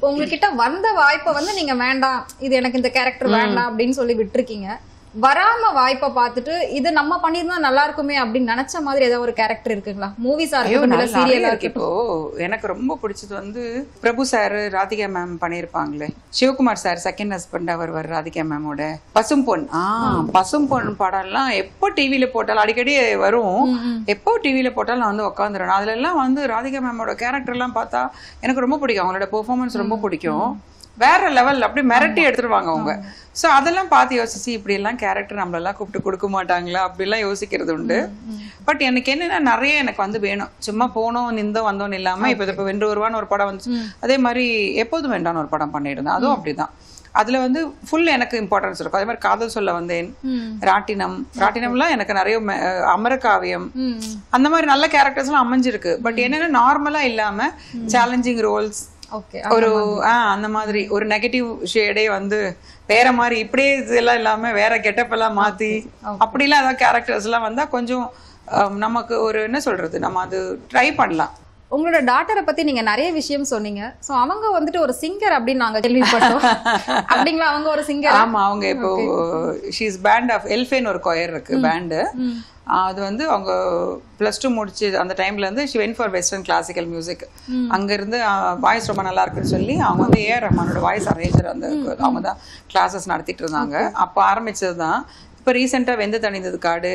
இப்போ உங்ககிட்ட வந்த வாய்ப்பை வந்து நீங்க வேண்டாம் இது எனக்கு இந்த கேரக்டர் வேண்டாம் அப்படின்னு சொல்லி விட்டுருக்கீங்க வராம வாய்ப்பை பார்த்துட்டு இது நம்ம பண்ணியிருந்தா நல்லா இருக்குமே அப்படின்னு நினைச்ச மாதிரி ஏதாவது ஒரு கேரக்டர் இருக்குங்களா மூவிஸா ஐயோ இருக்கட்டும் இல்ல நல்ல- நிறைய சீரியலா இருக்கு இப்போ எனக்கு ரொம்ப பிடிச்சது வந்து பிரபு சார் ராதிகா மேம் பண்ணியிருப்பாங்களே சிவகுமார் சார் செகண்ட் ஹஸ்பண்ட் அவர் வர ராதிகா மேமோட பசும்பொன் ஆ பசும்பொன் படம்லாம் எப்போ டிவியில போட்டாலும் அடிக்கடி வரும் எப்போ டிவியில போட்டாலும் நான் வந்து உட்காந்துருவேன் அதுல எல்லாம் வந்து ராதிகா மேமோட கேரக்டர் எல்லாம் பார்த்தா எனக்கு ரொம்ப பிடிக்கும் அவங்களோட பெர்ஃபார்மன்ஸ் ரொம்ப பிடிக்கும் வேற லெவல் அப்படி மிரட்டி எடுத்துருவாங்க அவங்க சோ அதெல்லாம் பார்த்து யோசிச்சு இப்படி எல்லாம் கேரக்டர் நம்மளெல்லாம் கூப்பிட்டு கொடுக்க மாட்டாங்களா அப்படிலாம் யோசிக்கிறது உண்டு பட் எனக்கு என்னன்னா நிறைய எனக்கு வந்து வேணும் சும்மா போனோம் நிந்தோம் வந்தோம் இல்லாம இப்ப இப்போ வென்று வருவான்னு ஒரு படம் வந்துச்சு அதே மாதிரி எப்போதும் வேண்டான்னு ஒரு படம் பண்ணியிருந்தேன் அதுவும் அப்படிதான் அதுல வந்து ஃபுல் எனக்கு இம்பார்ட்டன்ஸ் இருக்கும் அதே மாதிரி காதல் சொல்ல வந்தேன் ராட்டினம் ராட்டினம்லாம் எனக்கு நிறைய ம- அஹ் அமரகாவியம் அந்த மாதிரி நல்ல கேரக்டர்ஸ் எல்லாம் அமைஞ்சிருக்கு பட் என்னன்னா நார்மலா இல்லாம சேலஞ்சிங் ரோல்ஸ் ஓகே ஒரு ஆ அந்த மாதிரி ஒரு நெகட்டிவ் ஷேடே வந்து வேற மாதிரி இப்படியே இதெல்லாம் இல்லாம வேற கெட்டப் எல்லாம் மாத்தி அப்படிலாம் ஏதாவது கேரக்டர்ஸ் எல்லாம் வந்தா கொஞ்சம் அஹ், நமக்கு ஒரு என்ன சொல்றது நம்ம அது ட்ரை பண்ணலாம் உங்களோட டாட்டரை பத்தி நீங்க நிறைய விஷயம் சொன்னீங்க சோ அவங்க வந்துட்டு ஒரு சிங்கர் அப்படின்னு நாங்க கேள்விப்பட்டோம் அப்படிங்களா அவங்க ஒரு சிங்கர் ஆமா அவங்க இப்போ ஷீஸ் பேண்ட் ஆஃப் எல்ஃபேன் ஒரு கொயர் இருக்கு பேண்டு அது வந்து அவங்க ப்ளஸ் டூ முடிச்சு அந்த டைம்ல இருந்து she went for western classical music அங்க இருந்து வாய்ஸ் ரொம்ப நல்லா இருக்குன்னு சொல்லி அவங்க வந்து ஏஆர் ரஹ்மானோட வாய்ஸ் அரேஞ்சர் அந்த அவங்க தான் கிளாஸஸ் நடத்திட்டு இருந்தாங்க அப்போ ஆரம்பிச்சது தான் இப்போ ரீசெண்டாக வெந்து தணிந்தது காடு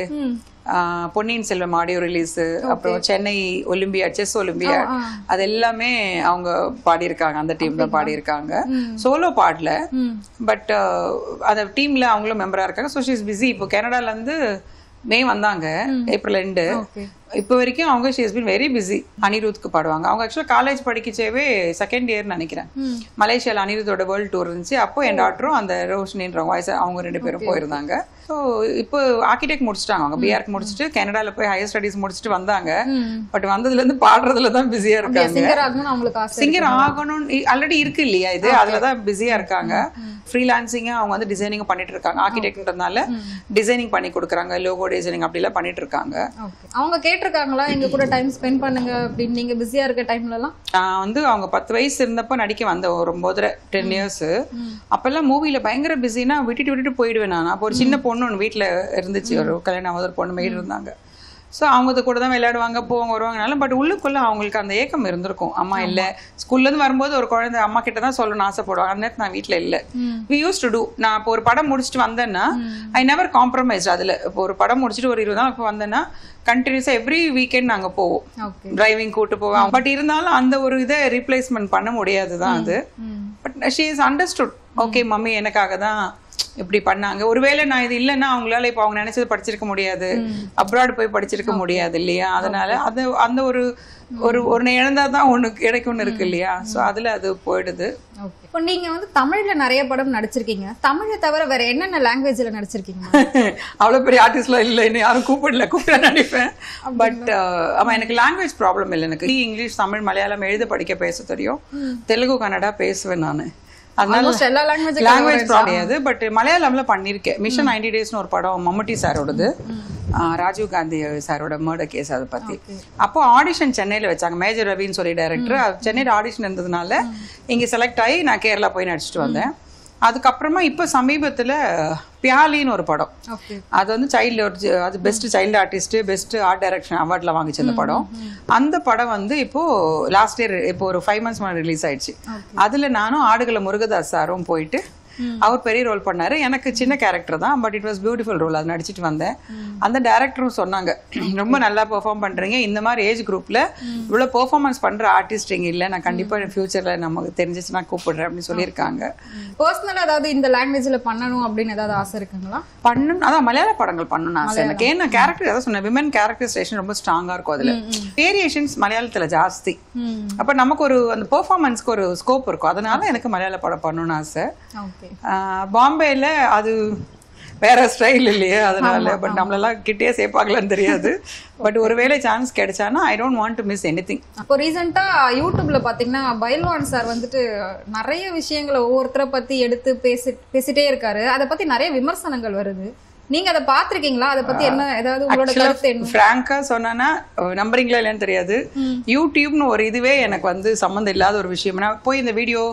ஆஹ் பொன்னியின் செல்வம் ஆடியோ ரிலீஸ் அப்புறம் சென்னை ஒலிம்பியா செஸ் ஒலிம்பியா அது எல்லாமே அவங்க பாடியிருக்காங்க அந்த டீம் தான் பாடியிருக்காங்க சோலோ பாடல பட் அந்த டீம்ல அவங்களும் மெம்பரா இருக்காங்க ஸோ ஷீஸ் பிஸி இப்போ கனடால இருந்து மே வந்தாங்க ஏப்ரல் ரெண்டு இப்போ வரைக்கும் அவங்க ஷீஸ் பின் வெரி பிஸி அனிருத்க்கு பாடுவாங்க அவங்க ஆக்சுவலாக காலேஜ் படிக்கச்சேவே செகண்ட் இயர் நினைக்கிறேன் மலேசியால அனிருத்தோட வேர்ல்ட் டூர் இருந்துச்சு அப்போ என் டாக்டரும் அந்த ரோஷினின்ற வாய்ஸ் அவங்க ரெண்டு பேரும் போயிருந்தாங்க ஸோ இப்போ ஆர்கிடெக்ட் முடிச்சிட்டாங்க அவங்க பிஆர்க் முடிச்சுட்டு கனடால போய் ஹையர் ஸ்டடீஸ் முடிச்சுட்டு வந்தாங்க பட் வந்ததுல இருந்து பாடுறதுல தான் பிஸியா இருக்காங்க சிங்கர் ஆகணும்னு அவங்களுக்கு ஆசை சிங்கர் ஆகணும்னு ஆல்ரெடி இருக்கு இல்லையா இது அதுல தான் பிஸியா இருக்காங்க ஃப்ரீலான்சிங்கா அவங்க வந்து டிசைனிங் பண்ணிட்டு இருக்காங்க ஆர்கிடெக்ட்ன்றதுனால டிசைனிங் பண்ணி கொடுக்குறாங்க லோகோ டிசைனிங் அப்படிலாம் பண்ணிட்டு இருக்காங்க Okay. அவங்க கேட்டிருக்காங்களா எங்க கூட டைம் ஸ்பெண்ட் பண்ணுங்க அப்படின்னு நீங்க பிஸியா இருக்க டைம்ல எல்லாம் நான் வந்து அவங்க பத்து வயசு இருந்தப்ப நடிக்க வந்தேன் ஒரு ஒன்பதரை டென் இயர்ஸ் அப்பெல்லாம் மூவில பயங்கர பிஸினா விட்டுட்டு விட்டுட்டு போயிடுவேன் நான் அப்போ ஒரு சின்ன பொண்ணு ஒன்று வீட்டில் இருந்துச்சு ஒரு கல்யாணம் ஆகாத ஒரு பொண்ணு மெய்டு இருந்தாங்க ஸோ அவங்க கூட தான் விளையாடுவாங்க போவாங்க வருவாங்கனால பட் உள்ளுக்குள்ள அவங்களுக்கு அந்த ஏக்கம் இருந்திருக்கும் அம்மா இல்லை ஸ்கூல்லேருந்து வரும்போது ஒரு குழந்தை அம்மா கிட்ட தான் சொல்லணும்னு ஆசைப்படுவாங்க அந்த நேரத்தில் நான் வீட்டில் இல்லை வி யூஸ் டு டூ நான் இப்போ ஒரு படம் முடிச்சுட்டு வந்தேன்னா ஐ நெவர் காம்ப்ரமைஸ் அதில் இப்போ ஒரு படம் முடிச்சுட்டு ஒரு இருபது நாள் இப்போ வந்தேன்னா கண்டினியூஸாக எவ்ரி வீக்கெண்ட் நாங்கள் போவோம் ஓகே டிரைவிங் கூட்டு போவோம் பட் இருந்தாலும் அந்த ஒரு இதை ரீப்ளேஸ்மெண்ட் பண்ண முடியாது தான் அது but she is understood okay mummy எனக்காக தான் இப்படி பண்ணாங்க ஒருவேளை நான் இது இல்லைன்னா அவங்களால இப்போ அவங்க நினைச்சது படிச்சிருக்க முடியாது அப்ராட் போய் படிச்சிருக்க முடியாது இல்லையா அதனால அது அந்த ஒரு ஒரு ஒன்று இழந்தா தான் ஒன்று கிடைக்கும்னு இருக்கு இல்லையா ஸோ அதில் அது போயிடுது ஓகே இப்போ நீங்க வந்து தமிழ்ல நிறைய படம் நடிச்சிருக்கீங்க தமிழை தவிர வேற என்னென்ன லாங்குவேஜ்ல நடிச்சிருக்கீங்க அவ்வளோ பெரிய ஆர்டிஸ்ட்லாம் இல்லை இன்னும் யாரும் கூப்பிடல கூப்பிட்டா நடிப்பேன் பட் ஆமாம் எனக்கு லாங்குவேஜ் ப்ராப்ளம் இல்லை எனக்கு இங்கிலீஷ் தமிழ் மலையாளம் எழுத படிக்க பேச தெரியும் தெலுங்கு கன்னடா பேசுவேன் நான் அதனால ஆல்மோஸ்ட் எல்லா லாங்குவேஜ் லாங்குவேஜ் ப்ராப்ளம் கிடையாது பட் மலையாளம்ல பண்ணியிருக்கேன் மிஷன் நைன்டி டேஸ்னு ஒரு படம் மம்முட்டி சாரோடது ஆஹ் ராஜீவ் காந்தி சாரோட மர்டர் கேஸ் அதை பத்தி அப்போ ஆடிஷன் சென்னையில வச்சாங்க மேஜர் ரவின்னு சொல்லி டைரக்டர் சென்னையில ஆடிஷன் இருந்ததுனால இங்க செலக்ட் ஆகி நான் கேரளா போய் நடிச்சிட்டு வந்தேன் அதுக்கப்புறமா இப்போ சமீபத்துல பியாலின்னு ஒரு படம் ஓகே அது வந்து சைல்டு ஒரு ஜ- அது best child artist best art direction அவார்ட்ல வாங்கிச்சு அந்த படம் அந்த படம் வந்து இப்போ லாஸ்ட் இயர் இப்போ ஒரு ஃபைவ் மந்த்ஸ் முன்னாடி ரிலீஸ் ஆயிடுச்சு அதுல நானும் ஆடுகள முருகதாஸ் சாரும் போயிட்டு அவர் பெரிய ரோல் பண்ணாரு எனக்கு சின்ன கேரக்டர் தான் but it was beautiful role அது நடிச்சிட்டு வந்தேன் அந்த டேரக்டரும் சொன்னாங்க ரொம்ப நல்லா பெர்ஃபார்ம் பண்றீங்க இந்த மாதிரி ஏஜ் குரூப்ல இவ்வளவு பெர்ஃபார்மன்ஸ் பண்ற ஆர்டிஸ்ட் இங்க இல்ல நான் கண்டிப்பா ஃபியூச்சர்ல நமக்கு தெரிஞ்சிச்சுன்னா கூப்பிடுறேன் அப்படின்னு சொல்லியிருக்காங்க பர்சனலா ஏதாவது இந்த லாங்குவேஜ்ல பண்ணணும் அப்படின்னு ஏதாவது ஆசை இருக்குங்களா பண்ணணும் அதான் மலையாள படங்கள் பண்ணணும் ஆசை எனக்கு ஏன்னா கேரக்டர் அதான் சொன்னேன் விமன் கேரக்டரைசேஷன் ரொம்ப ஸ்ட்ராங்கா இருக்கும் அதுல வேரியேஷன்ஸ் மலையாளத்துல ஜாஸ்தி அப்ப நமக்கு ஒரு அந்த பெர்ஃபார்மன்ஸ்க்கு ஒரு ஸ்கோப் இருக்கும் அதனால எனக்கு மலையாள படம் பண்ணணும்னு ஆசை ஓகே ஆஹ் பாம்பேல அது வேற ஸ்டைல் இல்லையே அதனால பட் நம்மளெல்லாம் கிட்டே சேர்ப்பாங்களான்னு தெரியாது பட் ஒருவேளை சான்ஸ் கிடைச்சானா I don't want to miss anything இப்போ ரீசெண்டா யூடியூப்ல பாத்தீங்கன்னா பைல்வான் சார் வந்துட்டு நிறைய விஷயங்களை ஒவ்வொருத்தரை பத்தி எடுத்து பேசி பேசிட்டே இருக்காரு அதை பத்தி நிறைய விமர்சனங்கள் வருது நீங்க அதை பாத்திருக்கீங்களா அதை பத்தி என்ன ஏதாவது உங்களோட கருத்து என்ன ஃப்ராங்கா சொன்னா நம்புறீங்களா இல்லைன்னு தெரியாது யூடியூப்னு ஒரு இதுவே எனக்கு வந்து சம்மந்தம் இல்லாத ஒரு விஷயம் நான் போய் இந்த வீடியோ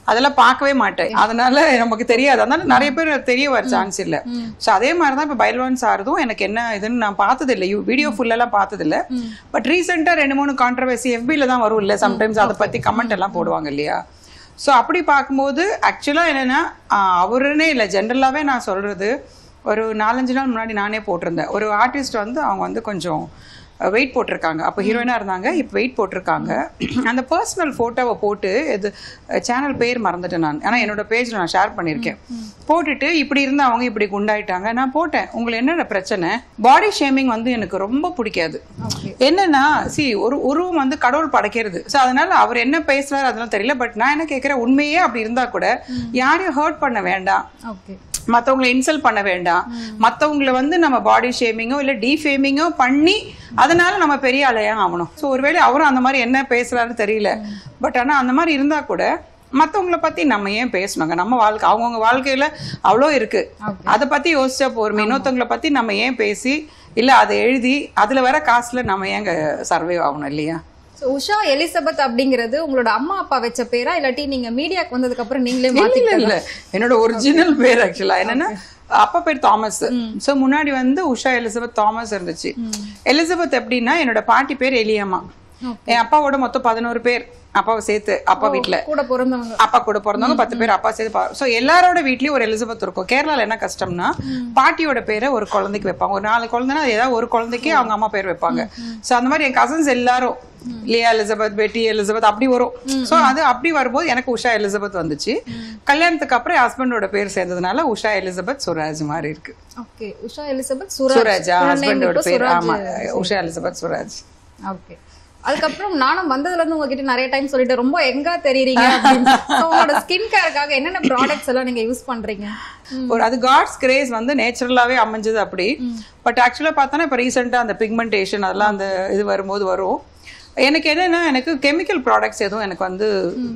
அதெல்லாம் பார்க்கவே மாட்டேன் அதனால நமக்கு தெரியாது அதனால நிறைய பேர் தெரிய வர சான்ஸ் இல்ல ஸோ அதே மாதிரி தான் இப்போ பைல்வான் சாரதும் எனக்கு என்ன இதுன்னு நான் பார்த்தது இல்லை வீடியோ ஃபுல்லெல்லாம் பார்த்தது இல்லை பட் ரீசெண்டாக ரெண்டு மூணு கான்ட்ரவர்சி எஃபியில் தான் வரும் இல்லை சம்டைம்ஸ் அதை பற்றி கமெண்ட் எல்லாம் போடுவாங்க இல்லையா ஸோ அப்படி பார்க்கும்போது ஆக்சுவலாக என்னென்னா அவருன்னே இல்லை ஜென்ரலாகவே நான் சொல்கிறது ஒரு நாலஞ்சு நாள் முன்னாடி நானே போட்டிருந்தேன் ஒரு ஆர்டிஸ்ட் வந்து அவங்க வந்து கொஞ்சம் வெயிட் போட்டிருக்காங்க அப்போ ஹீரோயினாக இருந்தாங்க இப்போ வெயிட் போட்டிருக்காங்க அந்த பர்சனல் ஃபோட்டோவை போட்டு இது சேனல் பேர் மறந்துட்டேன் நான் ஆனால் என்னோட பேஜில் நான் ஷேர் பண்ணியிருக்கேன் போட்டுட்டு இப்படி இருந்து அவங்க இப்படி குண்டாயிட்டாங்க நான் போட்டேன் உங்களுக்கு என்னென்ன பிரச்சனை பாடி ஷேமிங் வந்து எனக்கு ரொம்ப பிடிக்காது என்னன்னா சி ஒரு உருவம் வந்து கடவுள் படைக்கிறது ஸோ அதனால அவர் என்ன பேசுறாரு அதெல்லாம் தெரியல பட் நான் என்ன கேட்குறேன் உண்மையே அப்படி இருந்தா கூட யாரையும் ஹர்ட் பண்ண வேண்டாம் ஓகே மற்றவங்களை இன்சல்ட் பண்ண வேண்டாம் மற்றவங்கள வந்து நம்ம பாடி ஷேமிங்கோ இல்லை டீஃபேமிங்கோ பண்ணி அதனால நம்ம பெரிய ஆளையா ஆகணும் ஸோ ஒருவேளை அவரும் அந்த மாதிரி என்ன பேசுறாருன்னு தெரியல பட் ஆனால் அந்த மாதிரி இருந்தா கூட மற்றவங்கள பத்தி நம்ம ஏன் பேசணுங்க நம்ம வாழ்க்கை அவங்கவுங்க வாழ்க்கையில அவ்வளோ இருக்கு அதை பத்தி யோசிச்சா போருமே இன்னொருத்தவங்கள பத்தி நம்ம ஏன் பேசி இல்ல அதை எழுதி அதுல வர காசுல நம்ம ஏங்க சர்வே ஆகணும் இல்லையா ஸோ உஷா எலிசபெத் அப்படிங்கிறது உங்களோட அம்மா அப்பா வச்ச பேரா இல்லாட்டி நீங்க மீடியாக்கு வந்ததுக்கு அப்புறம் நீங்களே இல்ல மாத்தி இல்ல என்னோட ஒரிஜினல் பேர் ஆக்சுவலா என்னன்னா அப்பா பேர் தாமஸ் சோ முன்னாடி வந்து உஷா எலிசபெத் தாமஸ் இருந்துச்சு எலிசபெத் எப்படின்னா என்னோட பாட்டி பேர் எலியம்மா என் அப்பாவோட மொத்தம் பதினோரு பேர் அப்பாவை சேர்த்து அப்பா வீட்ல கூட பிறந்தவங்க அப்பா கூட பிறந்தவங்க பத்து பேர் அப்பா சேர்த்து ஸோ எல்லாரோட வீட்லயும் ஒரு எலிசபெத் இருக்கும் கேரளால என்ன கஷ்டம்னா பாட்டியோட பேரை ஒரு குழந்தைக்கு வைப்பாங்க ஒரு நாலு குழந்தைனா அது ஏதாவது ஒரு குழந்தைக்கு அவங்க அம்மா பேர் வைப்பாங்க ஸோ அந்த மாதிரி என் கசன்ஸ் எல்லாரும் லியா எலிசபெத் பெட்டி எலிசபெத் அப்படி வரும் ஸோ அது அப்படி வரும்போது எனக்கு உஷா எலிசபெத் வந்துச்சு கல்யாணத்துக்கு அப்புறம் என் ஹஸ்பண்டோட பேர் சேர்ந்ததுனால உஷா எலிசபெத் சுராஜ் மாதிரி இருக்கு okay Usha Elizabeth Suraj Suraj Full name ஹஸ்பண்டோட இப்போ பேர் சுராஜ். ஆமா உஷா எலிசபெத் சுராஜ் ஓகே அதுக்கப்புறம் நானும் வந்ததுல இருந்து உங்ககிட்ட நிறைய டைம் சொல்லிட்டு ரொம்ப எங்கா தெரியுறீங்க அப்படின்னு So, உங்களோட ஸ்கின் கேருக்காக என்னென்ன ப்ராடக்ட்ஸ் எல்லாம் நீங்க யூஸ் பண்றீங்க ஒரு அது காட்ஸ் கிரேஸ் வந்து நேச்சுரலாவே அமைஞ்சது அப்படி பட் ஆக்சுவலா பார்த்தோன்னா இப்போ ரீசெண்டாக அந்த பிக்மெண்டேஷன் அதெல்லாம் அந்த இது வரும்போது வரும் எனக்கு என்னன்னா எனக்கு கெமிக்கல் ப்ராடக்ட்ஸ் எதுவும் எனக்கு வந்து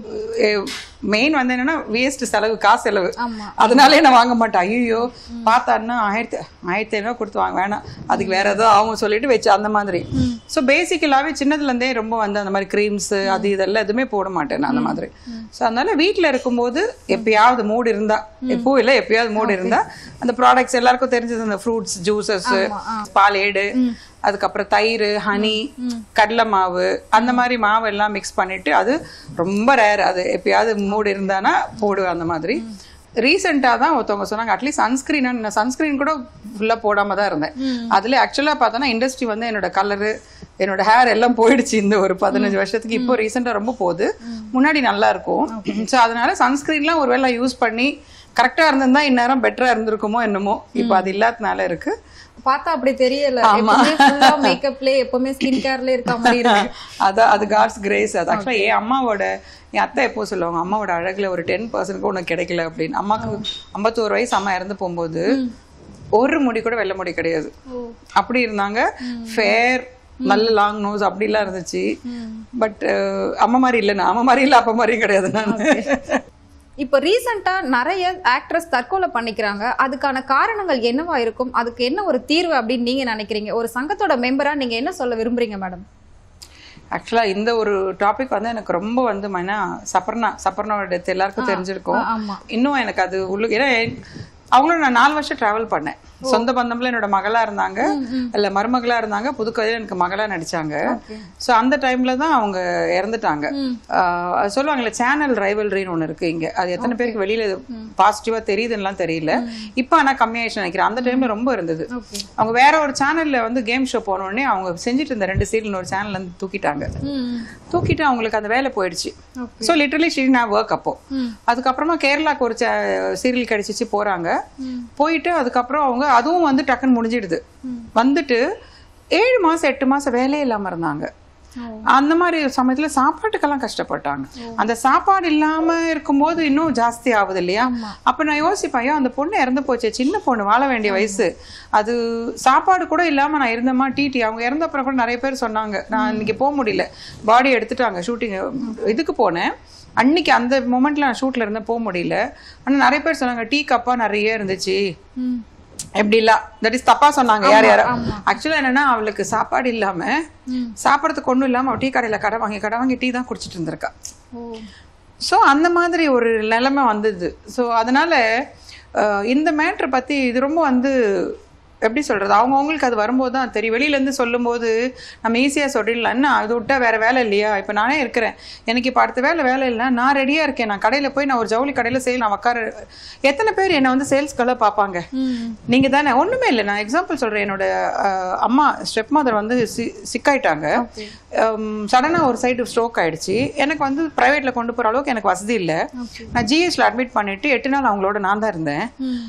மெயின் வந்து என்னன்னா வேஸ்ட் செலவு காசு செலவு ஆமா. அதனாலே நான் வாங்க மாட்டேன் ஐயோ பார்த்தாருன்னா ஆயிரத்தி ஆயிரத்தி ஐநூறுவா கொடுத்து வாங்க வேணாம் அதுக்கு வேற ஏதோ அவங்க சொல்லிட்டு வச்சு அந்த மாதிரி ஸோ பேசிக்கலாகவே சின்னதுலேருந்தே ரொம்ப வந்து அந்த மாதிரி க்ரீம்ஸ் அது இதெல்லாம் எதுவுமே போட மாட்டேன் நான் அந்த மாதிரி ஸோ அதனால வீட்டில் இருக்கும்போது எப்பயாவது மூடு இருந்தா எப்பவும் இல்லை எப்பயாவது மூடு இருந்தா அந்த ப்ராடக்ட்ஸ் எல்லாருக்கும் தெரிஞ்சது அந்த ஃப்ரூட்ஸ் ஜூசஸ் பால் ஏடு அதுக்கப்புறம் தயிர் ஹனி கடலை மாவு அந்த மாதிரி மாவு எல்லாம் மிக்ஸ் பண்ணிட்டு அது ரொம்ப ரேர் அது எப்பயாவது மூடு இருந்தானா போடுவேன் அந்த மாதிரி ரீசெண்டாக தான் ஒருத்தவங்க சொன்னாங்க அட்லீஸ்ட் சன்ஸ்கிரீன் நான் சன்ஸ்கிரீன் கூட ஃபுல்லாக போடாம தான் இருந்தேன் அதில் ஆக்சுவலாக பார்த்தோன்னா இண்டஸ்ட்ரி வந்து என்னோட கலரு என்னோட ஹேர் எல்லாம் போயிடுச்சு இந்த ஒரு பதினஞ்சு வருஷத்துக்கு இப்போ ரீசெண்டாக ரொம்ப போகுது முன்னாடி நல்லா இருக்கும் ஸோ அதனால சன்ஸ்கிரீன்லாம் ஒருவேளை யூஸ் பண்ணி கரெக்டாக இருந்திருந்தா இந்நேரம் பெட்டராக இருந்திருக்குமோ என்னமோ இப்போ அது இல்லாதனால இருக்கு பார்த்தா அப்படி தெரியல எப்பவுமே ஃபுல்லா மேக்கப்ல எப்பவுமே ஸ்கின் கேர்ல இருக்க மாதிரி இருக்கு அதான் அது காட்ஸ் கிரேஸ் அது ஆக்சுவலாக என் அம்மாவோட என் அத்தை எப்போ சொல்லுவாங்க அம்மாவோட அழகுல ஒரு டென் பர்சன்ட் உனக்கு கிடைக்கல அப்படின்னு அம்மாக்கு ஐம்பத்தோரு வயசு அம்மா இறந்து போகும்போது ஒரு முடி கூட வெள்ளை முடி கிடையாது அப்படி இருந்தாங்க ஃபேர் நல்ல லாங் நோஸ் அப்படிலாம் இருந்துச்சு பட் அம்மா மாதிரி இல்லை நான் அம்மா மாதிரி இல்லை அப்பா மாதிரியும் கிடையாது நான் இப்போ ரீசெண்டா நிறைய ஆக்ட்ரஸ் தற்கொலை பண்ணிக்கிறாங்க அதுக்கான காரணங்கள் என்னவா இருக்கும் அதுக்கு என்ன ஒரு தீர்வு அப்படின்னு நீங்க நினைக்கிறீங்க ஒரு சங்கத்தோட மெம்பரா நீங்க என்ன சொல்ல விரும்புறீங்க மேடம் ஆக்சுவலாக இந்த ஒரு டாபிக் வந்து எனக்கு ரொம்ப வந்து மைனா சப்பர்ணா சப்பர்ணாவோட டெத் எல்லாருக்கும் தெரிஞ்சிருக்கும் ஆமா இன்னும் எனக்கு அது உள்ள ஏன்னா அவங்களோட நான் நாலு வருஷம் டிராவல் பண்ணேன் சொந்த பந்தம்ல என்னோட மகளா இருந்தாங்க இல்ல மருமகளா இருந்தாங்க புதுக்கதையில எனக்கு மகளா நடிச்சாங்க சோ அந்த டைம்ல தான் அவங்க இறந்துட்டாங்க ஆஹ் அது சொல்லுவாங்கல்ல சேனல் ரைவல்ரின்னு ஒண்ணு இருக்கு இங்க அது எத்தனை பேருக்கு வெளியில பாசிட்டிவா தெரியுதுன்னுலாம் தெரியல இப்போ ஆனா கம்மியாயிடுச்சு நினைக்கிறேன் அந்த டைம்ல ரொம்ப இருந்தது ஓகே அவங்க வேற ஒரு சேனல்ல வந்து கேம் ஷோ போன உடனே அவங்க செஞ்சுட்டு இருந்த ரெண்டு சீரியல் ஒரு சேனல்ல இருந்து தூக்கிட்டாங்க தூக்கிட்டு அவங்களுக்கு அந்த வேலை போயிடுச்சு ஸோ லிட்டரலி ஷீ நான் ஒர்க் அப்போ அதுக்கப்புறமா கேரளாக்கு ஒரு சீரியல் கிடைச்சிச்சு போறாங்க போயிட்டு அதுக்கப்புறம் அவங்க அதுவும் வந்து டக்குன்னு முடிஞ்சிடுது வந்துட்டு ஏழு மாசம் எட்டு மாசம் வேலையே இல்லாம இருந்தாங்க அந்த மாதிரி சமயத்துல சாப்பாட்டுக்கெல்லாம் கஷ்டப்பட்டாங்க அந்த சாப்பாடு இல்லாம இருக்கும்போது இன்னும் ஜாஸ்தி ஆகுது இல்லையா அப்ப நான் யோசிப்பேன் ஐயோ அந்த பொண்ணு இறந்து போச்சே சின்ன பொண்ணு வாழ வேண்டிய வயசு அது சாப்பாடு கூட இல்லாம நான் இருந்தேமா டிடி அவங்க இறந்த அப்புறம் கூட நிறைய பேர் சொன்னாங்க நான் இன்னைக்கு போக முடியல பாடி எடுத்துட்டாங்க ஷூட்டிங் இதுக்கு போனேன் அன்னைக்கு அந்த மொமெண்ட்ல நான் ஷூட்ல இருந்தேன் போக முடியல ஆனா நிறைய பேர் சொன்னாங்க டீ கப்பா நிறைய இருந்துச்சு எப்படி இல்ல தட் இஸ் தப்பா சொன்னாங்க யார் யார் ஆக்சுவலா என்னன்னா அவளுக்கு சாப்பாடு இல்லாம சாப்பிடறதுக்கு ஒண்ணும் இல்லாம அவ டீ கடையில கடை வாங்கி கடை வாங்கி டீ தான் குடிச்சிட்டு இருந்திருக்கா ஸோ அந்த மாதிரி ஒரு நிலைமை வந்தது ஸோ அதனால அஹ், இந்த மேட்ரை பற்றி இது ரொம்ப வந்து எப்படி சொல்கிறது அவங்கவுங்களுக்கு அது வரும்போது தான் தெரியும் வெளியிலேருந்து சொல்லும்போது நம்ம ஈஸியாக சொல்லிடலாம் என்ன அது விட்டா வேறு வேலை இல்லையா இப்போ நானே இருக்கிறேன் எனக்கு இப்போ அடுத்த வேலை வேலை இல்லை நான் ரெடியாக இருக்கேன் நான் கடையில் போய் நான் ஒரு ஜவுளி கடையில் சேல் நான் உட்கார எத்தனை பேர் என்னை வந்து சேல்ஸ்க்கெல்லாம் பார்ப்பாங்க நீங்கள் தானே ஒன்றுமே இல்லை நான் எக்ஸாம்பிள் சொல்கிறேன் என்னோட அஹ், அம்மா ஸ்டெப் மதர் வந்து சி சிக்காயிட்டாங்க சடனாக ஒரு சைடு ஸ்ட்ரோக் ஆயிடுச்சு எனக்கு வந்து ப்ரைவேட்டில் கொண்டு போகிற அளவுக்கு எனக்கு வசதி இல்லை நான் ஜிஹெச்ல அட்மிட் பண்ணிட்டு எட்டு நாள் அவங்களோட நான் தான் இருந்தேன்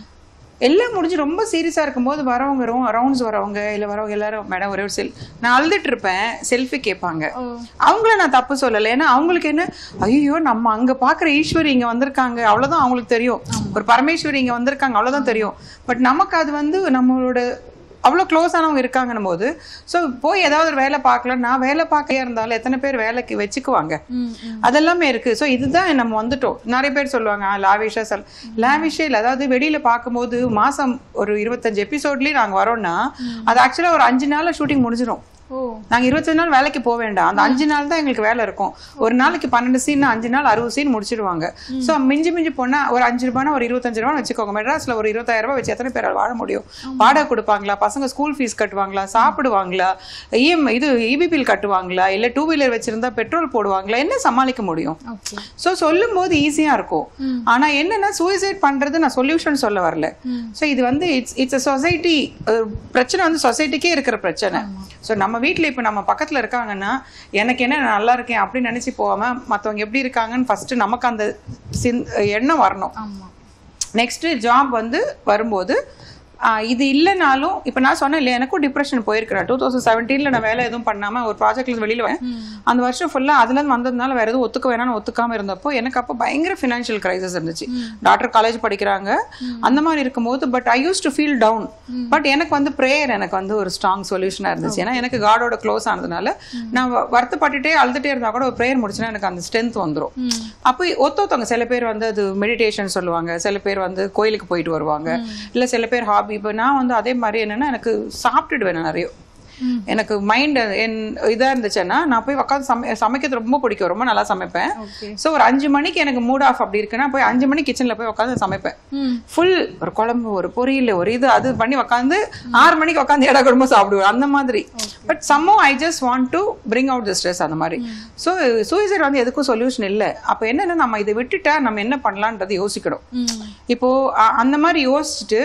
எல்லாம் முடிஞ்சு ரொம்ப சீரியஸாக இருக்கும்போது வரவங்க ரவுண்ட்ஸ் வரவங்க இல்லை வரவங்க எல்லாரும் மேடம் ஒரே ஒரு செல் நான் அழுதுட்டு இருப்பேன் செல்ஃபி கேட்பாங்க அவங்கள நான் தப்பு சொல்லலை ஏன்னா அவங்களுக்கு என்ன ஐயோ நம்ம அங்கே பார்க்குற ஈஸ்வரி இங்கே வந்திருக்காங்க அவ்வளோதான் அவங்களுக்கு தெரியும் ஒரு பரமேஸ்வரி இங்கே வந்திருக்காங்க அவ்வளோதான் தெரியும் பட் நமக்கு அது வந்து நம்மளோட அவ்வளோ க்ளோஸ் ஆனவங்க இருக்காங்கன்னும் போது ஸோ போய் ஏதாவது ஒரு வேலை பார்க்கலாம் நான் வேலை பார்க்க இருந்தாலும் எத்தனை பேர் வேலைக்கு வச்சுக்குவாங்க அதெல்லாமே இருக்கு ஸோ இதுதான் நம்ம வந்துட்டோம் நிறைய பேர் சொல்லுவாங்க லாவிஷா சொல் லாவிஷே இல்லை அதாவது வெளியில பார்க்கும்போது மாசம் ஒரு இருபத்தஞ்சு எபிசோட்லயும் நாங்க வரோம்னா அது ஆக்சுவலா ஒரு அஞ்சு நாள்ல ஷூட்டிங் முடிஞ்சிடும் ஓ நாங்க இருபத்தஞ்சு நாள் வேலைக்கு போக வேண்டாம் அந்த அஞ்சு நாள் தான் எங்களுக்கு வேலை இருக்கும் ஒரு நாளைக்கு பன்னெண்டு சீன் அஞ்சு நாள் அறுபது சீன் முடிச்சிடுவாங்க ஸோ மிஞ்சி மிஞ்சி போனா ஒரு அஞ்சு ரூபானா ஒரு இருபத்தஞ்சு ரூபா வச்சுக்கோங்க மெட்ராஸ்ல ஒரு இருபத்தாயிரம் ரூபாய் வச்சு எத்தனை பேரால் வாழ முடியும் வாடகை கொடுப்பாங்களா பசங்க ஸ்கூல் ஃபீஸ் கட்டுவாங்களா சாப்பிடுவாங்களா இஎம் இது இபி பில் கட்டுவாங்களா இல்ல டூ வீலர் வச்சிருந்தா பெட்ரோல் போடுவாங்களா என்ன சமாளிக்க முடியும் ஓகே ஸோ சொல்லும் போது ஈஸியா இருக்கும் ஆனா என்னன்னா சூசைட் பண்றது நான் சொல்யூஷன் சொல்ல வரல ஸோ இது வந்து இட்ஸ் இட்ஸ் அ சொசைட்டி பிரச்சனை வந்து சொசைட்டிக்கே இருக்கிற பிரச்சனை ஸோ நம்ம வீட்டில் இப்போ நம்ம பக்கத்துல இருக்காங்கன்னா எனக்கு என்ன நான் நல்லா இருக்கேன் அப்படின்னு நினைச்சு போகாம மத்தவங்க எப்படி இருக்காங்கன்னு ஃபர்ஸ்ட் நமக்கு அந்த சிந் எண்ணம் வரணும் ஆமா நெக்ஸ்ட் ஜாப் வந்து வரும்போது ஆஹ் இது இல்லைனாலும் இப்போ நான் சொன்னேன் இல்லையா எனக்கும் டிப்ரெஷன் போயிருக்கிறேன் டூ தௌசண்ட் செவன்டீனில் நான் வேலை எதுவும் பண்ணாமல் ஒரு ப்ராஜெக்ட்ல வெளியில் வரேன் அந்த வருஷம் ஃபுல்லாக அதுலேருந்து வந்ததுனால வேற எதுவும் ஒத்துக்க வேணாம்னு ஒத்துக்காம இருந்தப்போ எனக்கு அப்போ பயங்கர ஃபினான்ஷியல் கிரைசஸ் இருந்துச்சு டாக்டர் காலேஜ் படிக்கிறாங்க அந்த மாதிரி இருக்கும்போது but I used to feel down but எனக்கு வந்து ப்ரேயர் எனக்கு வந்து ஒரு ஸ்ட்ராங் சொல்யூஷனாக இருந்துச்சு ஏன்னா எனக்கு காடோட க்ளோஸ் ஆனதுனால நான் வ- வருத்தப்பட்டுட்டே அழுதுட்டே இருந்தால் கூட ஒரு ப்ரேயர் முடிச்சுன்னா எனக்கு அந்த ஸ்ட்ரென்த் வந்துடும் அப்போ ஒத்த ஒருத்தவங்க சில பேர் வந்து அது மெடிடேஷன் சொல்லுவாங்க சில பேர் வந்து கோயிலுக்கு போயிட்டு வருவாங்க இல்ல சில பேர் ஹாபி இப்போ நான் வந்து அதே மாதிரி என்னன்னா எனக்கு சாப்பிட்டுடுவேன் நான் நிறைய எனக்கு மைண்ட் என் இதா இருந்துச்சுன்னா நான் போய் உட்காந்து சமை சமைக்கிறது ரொம்ப பிடிக்கும் ரொம்ப நல்லா சமைப்பேன் ஓகே ஸோ ஒரு அஞ்சு மணிக்கு எனக்கு மூட் ஆஃப் அப்படி இருக்குன்னா போய் அஞ்சு மணி கிச்சன்ல போய் உட்காந்து சமைப்பேன் ம் ஃபுல் ஒரு குழம்பு ஒரு பொரியல் ஒரு இது அது பண்ணி உட்காந்து ஆறு மணிக்கு உட்காந்து இட குடும்பம் சாப்பிடுவேன் அந்த மாதிரி பட் சம்மோ I just want to bring out the stress அந்த மாதிரி ஸோ சூசைட் வந்து எதுக்கும் சொல்யூஷன் இல்லை அப்போ என்னன்னா நம்ம இதை விட்டுட்டா நம்ம என்ன பண்ணலான்றது யோசிக்கணும் ம் இப்போ அ- அந்த மாதிரி யோசிச்சுட்டு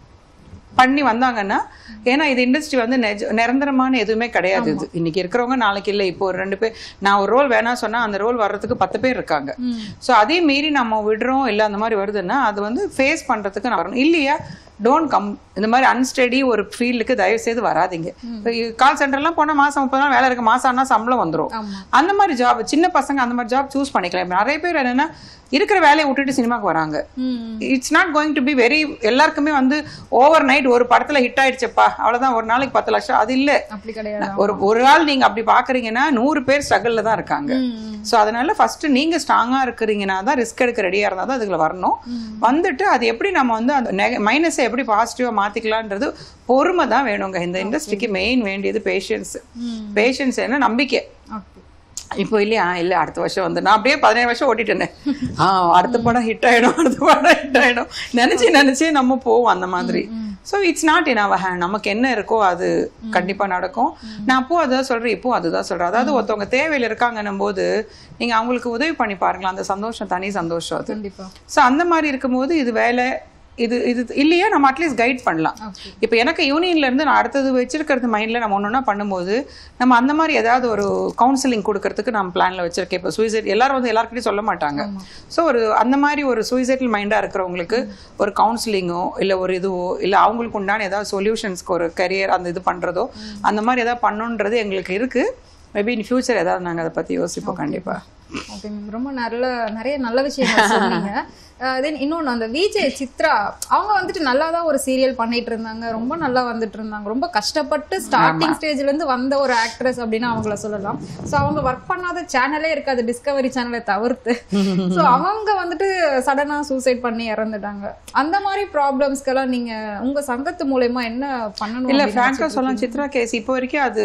பண்ணி வந்தாங்கன்னா ஏன்னா இது இண்டஸ்ட்ரி வந்து நெஜ நிரந்தரமான எதுவுமே கிடையாது இது இன்னைக்கு இருக்கிறவங்க நாளைக்கு இல்லை இப்போ ஒரு ரெண்டு பேர் நான் ஒரு ரோல் வேணா சொன்னா அந்த ரோல் வர்றதுக்கு பத்து பேர் இருக்காங்க ம் ஸோ அதே மீறி நம்ம விடுறோம் இல்லை அந்த மாதிரி வருதுன்னா அது வந்து ஃபேஸ் பண்ணுறதுக்கு நான் வரணும் இல்லையா டோன்ட் கம் இந்த மாதிரி அன்ஸ்டடி ஒரு ஃபீல்டுக்கு தயவு செய்து வராதீங்க இப்போ கால் சென்டர்லாம் போனால் மாதம் முப்பது நாள் வேலை இருக்கு மாதம் ஆனால் சம்பளம் வந்துடும் ஆமா அந்த மாதிரி ஜாப் சின்ன பசங்க அந்த மாதிரி ஜாப் சூஸ் பண்ணிக்கலாம் இப்ப நிறைய பேர் என்னன்னா இருக்கிற வேலையை விட்டுட்டு சினிமாக்கு வராங்க ம் it's not going to be very எல்லாருக்குமே வந்து ஓவர் நைட் ஒரு படத்துல ஹிட் ஆயிடுச்சப்பா அவ்வளவுதான் ஒரு நாளைக்கு பத்து லட்சம் அது இல்ல அப்படி கிடையாது ஒரு ஒரு ஆள் நீங்க அப்படி பாக்குறீங்கன்னா நூறு பேர் ஸ்ட்ரகிள்ல தான் இருக்காங்க ம் ஸோ அதனால ஃபர்ஸ்ட் நீங்க ஸ்ட்ராங்கா இருக்கிறீங்கன்னா தான் ரிஸ்க் எடுக்க ரெடியா இருந்தா தான் அதுக்குள்ள வரணும் வந்துட்டு அது எப்படி நம்ம வந்து அந்த மைனஸை எப்படி பாசிட்டிவா மாத்திக்கலான்றது பொறுமை தான் வேணுங்க இந்த இண்டஸ்ட்ரிக்கு மெயின் வேண்டியது பேஷன்ஸ் பேஷன்ஸ் என்ன நம்பிக்கை ஓகே இப்போ இல்லையா இல்லை அடுத்த வருஷம் வந்து நான் அப்படியே பதினேழு வருஷம் ஓட்டிட்டேனே ஆ அடுத்த படம் ஹிட் ஆயிடும் அடுத்த படம் ஹிட் ஆயிடும் நினைச்சு நினைச்சே நம்ம போவோம் அந்த மாதிரி so it's not in our hand நமக்கு என்ன இருக்கோ அது கண்டிப்பா நடக்கும் நான் அப்போ அதான் சொல்றேன் இப்போ அதுதான் சொல்றேன் அதாவது ஒருத்தவங்க தேவையில் இருக்காங்கன்னும் போது நீங்க அவங்களுக்கு உதவி பண்ணி பாருங்களேன் அந்த சந்தோஷம் தனி சந்தோஷம் அது கண்டிப்பா ஸோ அந்த மாதிரி இருக்கும்போது இது வேலை இது இது இல்லையா நம்ம அட்லீஸ்ட் கைட் பண்ணலாம் ஓகே இப்போ எனக்கு யூனியன்ல இருந்து நான் அடுத்தது வச்சிருக்கிறது மைண்ட்ல நம்ம ஒன்று ஒன்றா பண்ணும்போது நம்ம அந்த மாதிரி ஏதாவது ஒரு கவுன்சிலிங் கொடுக்கறதுக்கு நான் பிளான்ல வச்சிருக்கேன் இப்போ சூசைட் எல்லாரும் வந்து எல்லாருக்கிட்டையும் சொல்ல மாட்டாங்க ஸோ ஒரு அந்த மாதிரி ஒரு சூசைடல் மைண்டா இருக்கிறவங்களுக்கு ஒரு கவுன்சிலிங்கோ இல்லை ஒரு இதுவோ இல்லை அவங்களுக்கு உண்டான ஏதாவது சொல்யூஷன்ஸ்க்கு ஒரு கரியர் அந்த இது பண்றதோ அந்த மாதிரி ஏதாவது பண்ணணுன்றது எங்களுக்கு இருக்கு மேபி இன் ஃபியூச்சர் ஏதாவது நாங்கள் அதை பத்தி யோசிப்போம் கண்டிப்பா ஓகே மேம் ரொம்ப நல்ல நிறைய நல்ல விஷயங்கள் சொன்னீங்க தென் இன்னொன்று அந்த விஜய் சித்ரா அவங்க வந்துட்டு நல்லா தான் ஒரு சீரியல் பண்ணிட்டு இருந்தாங்க ரொம்ப நல்லா வந்துட்டு இருந்தாங்க ரொம்ப கஷ்டப்பட்டு ஸ்டார்டிங் ஸ்டேஜ்ல இருந்து வந்த ஒரு ஆக்ட்ரஸ் அப்படின்னு அவங்கள சொல்லலாம் ஸோ அவங்க ஒர்க் பண்ணாத சேனலே இருக்காது டிஸ்கவரி சேனலை தவிர்த்து ஸோ அவங்க வந்துட்டு சடனா சூசைட் பண்ணி இறந்துட்டாங்க அந்த மாதிரி ப்ராப்ளம்ஸ்க்கெல்லாம் நீங்க உங்க சங்கத்து மூலயமா என்ன பண்ணணும் இல்ல அப்படின்னு ஃப்ராங்கா சொல்லலாம் சித்ரா கேஸ் இப்போ வரைக்கும் அது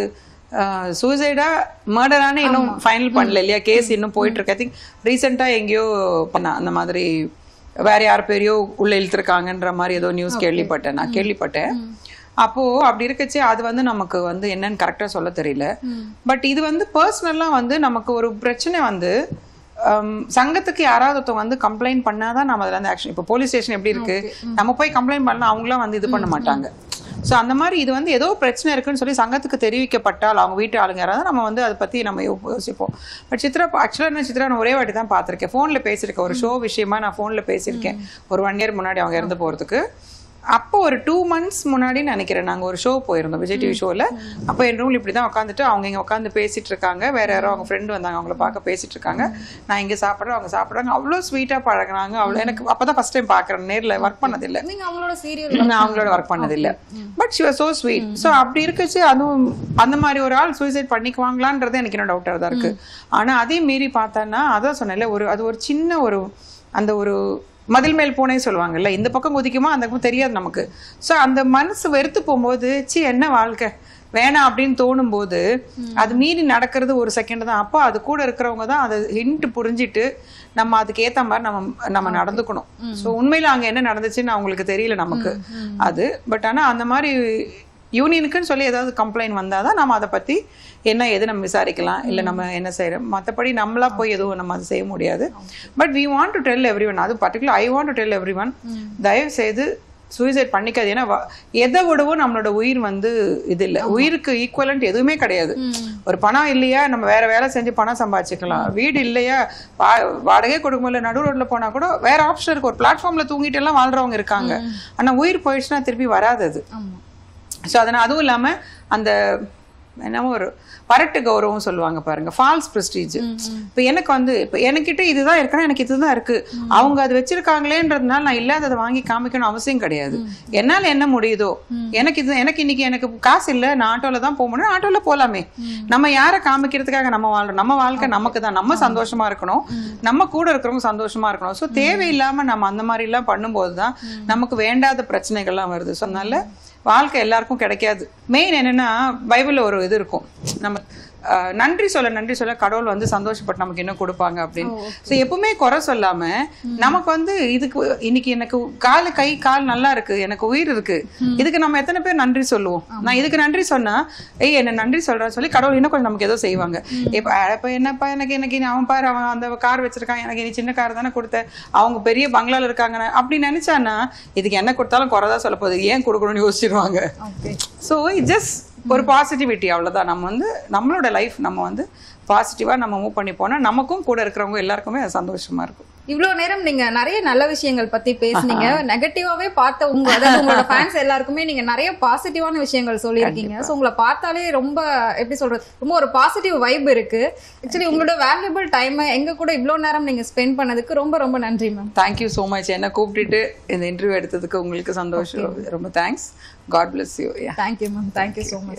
சூசைடா மர்டரானே இன்னும் ஃபைனல் பண்ணல இல்லையா கேஸ் இன்னும் போயிட்டு இருக்கு ஐ திங்க் ரீசெண்டாக எங்கேயோ பண்ண அந்த மாதிரி வேற யார் பேரையோ உள்ள இழுத்துருக்காங்கன்ற மாதிரி ஏதோ நியூஸ் கேள்விப்பட்டேன் நான் கேள்விப்பட்டேன் அப்போ அப்படி இருக்கச்சு அது வந்து நமக்கு வந்து என்னன்னு கரெக்டா சொல்ல தெரியல பட் இது வந்து பர்சனலா வந்து நமக்கு ஒரு பிரச்சனை வந்து ஹம், சங்கத்துக்கு யாராவது ஒருத்தவங்க வந்து கம்ப்ளைண்ட் பண்ணாதான் நம்ம அதுல இருந்து ஆக்ஷன் இப்போ போலீஸ் ஸ்டேஷன் எப்படி இருக்கு நம்ம போய் கம்ப்ளைண்ட் பண்ணலாம் அவங்களாம் வந்து இது பண்ண மாட்டாங்க ஸோ அந்த மாதிரி இது வந்து ஏதோ பிரச்சனை இருக்குன்னு சொல்லி சங்கத்துக்கு தெரிவிக்கப்பட்டால் அவங்க வீட்டு ஆளுங்க யாராவது நம்ம வந்து அதை பற்றி நம்ம யோ- யோசிப்போம் பட் சித்ரா ஆக்சுவலாக நான் சித்ரா நான் ஒரே வாட்டி தான் பார்த்துருக்கேன் ஃபோனில் பேசியிருக்கேன் ஒரு ஷோ விஷயமா நான் ஃபோனில் பேசியிருக்கேன் ஒரு ஒன் இயர் முன்னாடி அவங்க இறந்து போகிறதுக்கு அப்போ ஒரு டூ மந்த்ஸ் முன்னாடி நினைக்கிறேன் நாங்கள் ஒரு ஷோ போயிருந்தோம் விஜய் டிவி ஷோவில் அப்போ என் ரூமில் இப்படி தான் உட்காந்துட்டு அவங்க இங்கே உட்காந்து பேசிட்டு இருக்காங்க வேற யாரோ அவங்க ஃப்ரெண்டு வந்தாங்க அவங்கள பார்க்க பேசிட்டு இருக்காங்க நான் இங்கே சாப்பிட்றேன் அவங்க சாப்பிட்றாங்க அவ்வளோ ஸ்வீட்டாக பழகுனாங்க அவ்வளோ எனக்கு அப்போ தான் ஃபஸ்ட் டைம் பார்க்குறேன் நேரில் ஒர்க் பண்ணதில்லை நீங்க அவங்களோட சீரியல் நான் அவங்களோட ஒர்க் பண்ணதில்லை but she was so sweet so அப்படி இருக்கச்சு அதுவும் அந்த மாதிரி ஒரு ஆள் சூசைட் பண்ணிக்குவாங்களான்றது எனக்கு என்ன டவுட்டாக தான் இருக்கு ஆனா அதே மீறி பார்த்தான்னா அதான் சொன்னேன்ல ஒரு அது ஒரு சின்ன ஒரு அந்த ஒரு மதில் மேல் பூனை சொல்லுவாங்கல்ல இந்த பக்கம் குதிக்குமா அந்த பக்கம் தெரியாது நமக்கு ஸோ அந்த மனசு வெறுத்து போகும்போது சி என்ன வாழ்க்கை வேணாம் அப்படின்னு தோணும் போது அது மீறி நடக்கிறது ஒரு செகண்ட் தான் அப்போ அது கூட இருக்கிறவங்க தான் அதை ஹிண்ட் புரிஞ்சிட்டு நம்ம அதுக்கு ஏத்த மாதிரி நம்ம நம்ம நடந்துக்கணும் ஸோ உண்மையில அங்க என்ன நடந்துச்சுன்னு அவங்களுக்கு தெரியல நமக்கு அது பட் ஆனா அந்த மாதிரி யூனியனுக்குன்னு சொல்லி ஏதாவது கம்ப்ளைண்ட் வந்தாதான் நம்ம அதை பத்தி என்ன எது நம்ம விசாரிக்கலாம் இல்லை நம்ம என்ன செய்யறோம் மற்றபடி நம்மளா போய் எதுவும் நம்ம அதை செய்ய முடியாது but we want to tell everyone அது particular I want to tell everyone தயவு செய்து சூசைட் பண்ணிக்காது ஏன்னா வ- எதை விடவும் நம்மளோட உயிர் வந்து இது இல்லை உயிருக்கு ஈக்குவலண்ட் எதுவுமே கிடையாது ஒரு பணம் இல்லையா நம்ம வேற வேலை செஞ்சு பணம் சம்பாதிச்சுக்கலாம் வீடு இல்லையா வா- வாடகை கொடுக்க முடியல நடு ரோட்ல போனா கூட வேற ஆப்ஷன் இருக்கு ஒரு பிளாட்ஃபார்ம்ல தூங்கிட்டு எல்லாம் வாழ்றவங்க இருக்காங்க ஆனா உயிர் போயிடுச்சுன்னா திருப்பி வராது அது ஆமா ஸோ அதனால் அதுவும் இல்லாம அந்த என்னமோ ஒரு பரட்டு கௌரவம் சொல்லுவாங்க பாருங்க ஃபால்ஸ் ப்ரெஸ்டீஜ் இப்போ எனக்கு வந்து இப்போ எனக்கிட்ட இதுதான் இருக்குன்னா எனக்கு இதுதான் இருக்கு அவங்க அது வச்சிருக்காங்களேன்றதுனால நான் இல்லாததை வாங்கி காமிக்கணும் அவசியம் கிடையாது என்னால என்ன முடியுதோ எனக்கு இது எனக்கு இன்னைக்கு எனக்கு காசு இல்லை நான் ஆட்டோல தான் போக முடியும் ஆட்டோல போலாமே நம்ம யாரை காமிக்கிறதுக்காக நம்ம வாழ்றோம் நம்ம வாழ்க்கை நமக்கு தான் நம்ம சந்தோஷமா இருக்கணும் நம்ம கூட இருக்கிறவங்க சந்தோஷமா இருக்கணும் ஸோ தேவையில்லாம நம்ம அந்த மாதிரி எல்லாம் பண்ணும்போது தான் நமக்கு வேண்டாத பிரச்சனைகள்லாம் வருது ஸோ அதனால வாழ்க்கை எல்லாருக்கும் கிடைக்காது மெயின் என்னன்னா பைபிள்ல ஒரு இது இருக்கும் நம்ம அஹ், நன்றி சொல்ல நன்றி சொல்ல கடவுள் வந்து சந்தோஷப்பட்டு நமக்கு என்ன கொடுப்பாங்க அப்படின்னு ஸோ எப்பவுமே குறை சொல்லாம நமக்கு வந்து இதுக்கு இன்னைக்கு எனக்கு கால் கை கால் நல்லா இருக்கு எனக்கு உயிர் இருக்கு இதுக்கு நம்ம எத்தனை பேர் நன்றி சொல்லுவோம் நான் இதுக்கு நன்றி சொன்னா ஏய் என்ன நன்றி சொல்றேன்னு சொல்லி கடவுள் இன்னும் கொஞ்சம் நமக்கு ஏதோ செய்வாங்க இப்ப அஹ், இப்ப என்னப்பா எனக்கு எனக்கு இனி அவன் பாரு அவன் அந்த கார் வச்சிருக்கான் எனக்கு இனி சின்ன கார் தானே கொடுத்த அவங்க பெரிய பங்களால இருக்காங்க அப்படி நினைச்சானா இதுக்கு என்ன கொடுத்தாலும் குறைதான் சொல்ல போகுது ஏன் கொடுக்கணும்னு யோசிச்சிருவாங்க ஓகே ஸோ ஜஸ்ட் ஒரு பாசிட்டிவிட்டி அவ்வளவுதான் நம்ம வந்து நம்மளோட லைஃப் நம்ம வந்து பாசிட்டிவா நம்ம மூவ் பண்ணி போனா நமக்கும் கூட இருக்கிறவங்க எல்லாருக்குமே அது சந்தோஷமா இருக்கும் இவ்வளவு நேரம் நீங்க நிறைய நல்ல விஷயங்கள் பத்தி பேசுனீங்க நெகட்டிவாவே பார்த்த உங்க அதாவது உங்களோட ஃபேன்ஸ் எல்லாருக்குமே நீங்க நிறைய பாசிட்டிவான விஷயங்கள் சொல்லியிருக்கீங்க சோ உங்களை பார்த்தாலே ரொம்ப எப்படி சொல்றது ரொம்ப ஒரு பாசிட்டிவ் வைப் இருக்கு ஆக்சுவலி உங்களோட வேல்யூபிள் டைமை எங்க கூட இவ்வளவு நேரம் நீங்க ஸ்பெண்ட் பண்ணதுக்கு ரொம்ப ரொம்ப நன்றி மேம் தேங்க்யூ ஸோ மச் என்ன கூப்பிட்டுட்டு இந்த இன்டர்வியூ எடுத்ததுக்கு உங்களுக்கு சந்தோஷம் ரொம்ப thanks God bless you yeah thank you ma'am thank you so much